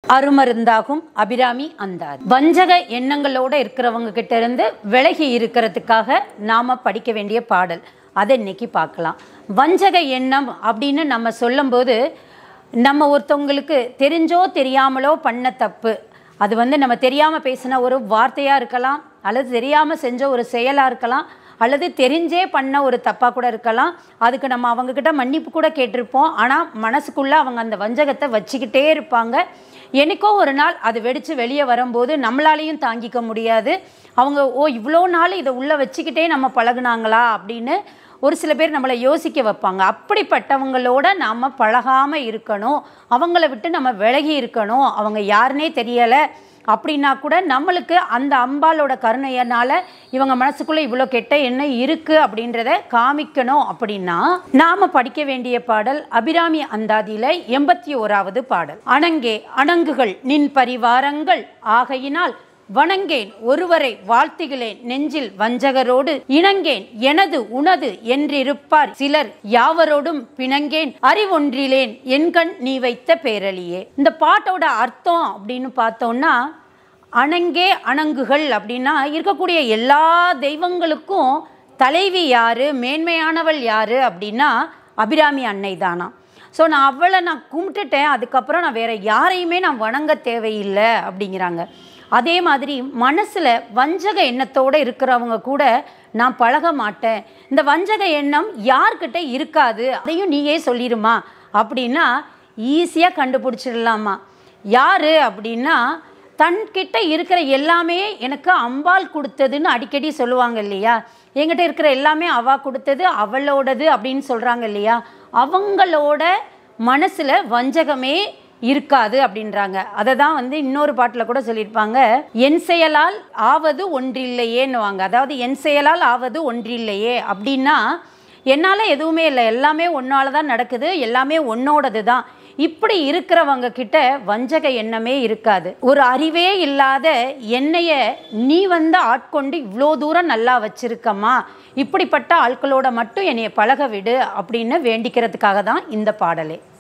அருமருந்தாகும் அபிராமி அந்தாதி வஞ்சக எண்ணங்களோட இருக்கிறவங்க கிட்ட இருந்து விலகி இருக்கிறதுக்காக நாம படிக்க வேண்டிய பாடல் அதை இன்னைக்கு பார்க்கலாம் வஞ்சக எண்ணம் அப்படின்னு நம்ம சொல்லும்போது நம்ம ஒருத்தவங்களுக்கு தெரிஞ்சோ தெரியாமலோ பண்ண தப்பு அது வந்து நம்ம தெரியாமல் பேசின ஒரு வார்த்தையாக இருக்கலாம் அல்லது தெரியாமல் செஞ்ச ஒரு செயலாக இருக்கலாம் அல்லது தெரிஞ்சே பண்ண ஒரு தப்பாக கூட இருக்கலாம் அதுக்கு நம்ம அவங்கக்கிட்ட மன்னிப்பு கூட கேட்டிருப்போம் ஆனால் மனசுக்குள்ளே அவங்க அந்த வஞ்சகத்தை வச்சுக்கிட்டே இருப்பாங்க என்னைக்கோ ஒரு நாள் அது வெடித்து வெளியே வரும்போது நம்மளாலையும் தாங்கிக்க முடியாது அவங்க ஓ இவ்வளோ நாள் இதை உள்ளே வச்சுக்கிட்டே நம்ம பழகுனாங்களா அப்படின்னு ஒரு சில பேர் நம்மளை யோசிக்க வைப்பாங்க அப்படிப்பட்டவங்களோட நாம் பழகாமல் இருக்கணும் அவங்கள விட்டு நம்ம விலகி இருக்கணும் அவங்க யாருனே தெரியலை அப்படின்னா கூட நம்மளுக்கு அந்த அம்பாலோட கருணையனால இவங்க மனசுக்குள்ள இவ்வளோ கெட்ட எண்ணம் இருக்கு அப்படின்றத காமிக்கணும் அப்படின்னா நாம படிக்க வேண்டிய பாடல் அபிராமி அந்தாதியில எண்பத்தி ஓராவது பாடல் அணங்கே அணங்குகள் நின் பரிவாரங்கள் ஆகையினால் வணங்கேன் ஒருவரை வாழ்த்துகிறேன் நெஞ்சில் வஞ்சகரோடு இணங்கேன் எனது உனது என்றிருப்பார் சிலர் யாவரோடும் பிணங்கேன் அறிவொன்றிலேன் என்கண் நீ வைத்த பேரழியே இந்த பாட்டோட அர்த்தம் அப்படின்னு பார்த்தோம்னா அணங்கே அணங்குகள் அப்படின்னா இருக்கக்கூடிய எல்லா தெய்வங்களுக்கும் தலைவி யாரு மேன்மையானவள் யாரு அப்படின்னா அபிராமி அன்னை தானா ஸோ நான் அவளை நான் கும்பிட்டுட்டேன் அதுக்கப்புறம் நான் வேற யாரையுமே நான் வணங்க தேவையில்லை அப்படிங்கிறாங்க அதே மாதிரி மனசில் வஞ்சக எண்ணத்தோடு இருக்கிறவங்க கூட நான் பழக மாட்டேன் இந்த வஞ்சக எண்ணம் யார்கிட்ட இருக்காது அதையும் நீயே சொல்லிடுமா அப்படின்னா ஈஸியாக கண்டுபிடிச்சிடலாமா யார் அப்படின்னா தன்கிட்ட இருக்கிற எல்லாமே எனக்கு அம்பாள் கொடுத்ததுன்னு அடிக்கடி சொல்லுவாங்க இல்லையா என்கிட்ட இருக்கிற எல்லாமே அவா கொடுத்தது அவளோடது அப்படின்னு சொல்கிறாங்க இல்லையா அவங்களோட மனசில் வஞ்சகமே இருக்காது அப்படின்றாங்க அதை தான் வந்து இன்னொரு பாட்டில் கூட சொல்லியிருப்பாங்க என் செயலால் ஆவது ஒன்றில்லையேன்னுவாங்க அதாவது என் செயலால் ஆவது ஒன்றில்லையே அப்படின்னா என்னால் எதுவுமே இல்லை எல்லாமே ஒன்னால தான் நடக்குது எல்லாமே உன்னோடது தான் இப்படி இருக்கிறவங்க கிட்ட வஞ்சக எண்ணமே இருக்காது ஒரு அறிவே இல்லாத என்னைய நீ வந்து ஆட்கொண்டு இவ்வளோ தூரம் நல்லா வச்சிருக்கம்மா இப்படிப்பட்ட ஆட்களோட மட்டும் என்னைய பழக விடு அப்படின்னு வேண்டிக்கிறதுக்காக தான் இந்த பாடலே